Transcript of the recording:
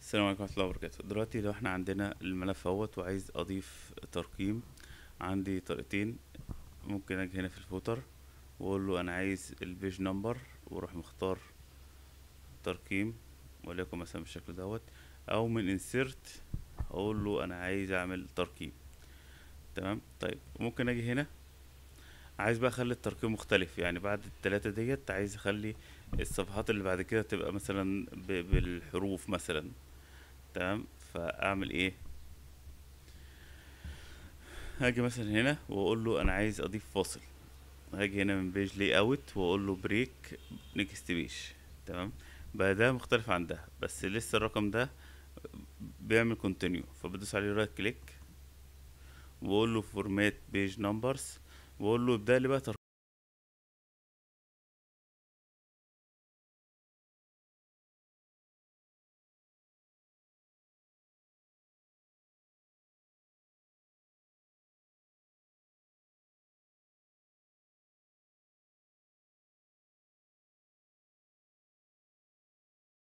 السلام عليكم ورحمة الله وبركاته دلوقتي لو احنا عندنا الملف اهوت وعايز اضيف ترقيم عندي طريقتين ممكن اجي هنا في الفوتر واقول له انا عايز البيج نمبر واروح مختار ترقيم وليكن مثلا بالشكل دوت او من انسيرت اقول له انا عايز اعمل ترقيم تمام طيب ممكن اجي هنا عايز بقى اخلي الترقيم مختلف يعني بعد التلاتة ديت عايز اخلي الصفحات اللي بعد كده تبقى مثلا ب- بالحروف مثلا تمام فاعمل ايه هاجي مثلا هنا واقول له انا عايز اضيف فاصل هاجي هنا من بيج لي اوت واقول له بريك نيكست بيج تمام بقى ده مختلف عن ده بس لسه الرقم ده بيعمل كونتينيو فبدوس عليه رايت كليك واقول له فورمات بيج نمبرز واقول له ابدا لي بقى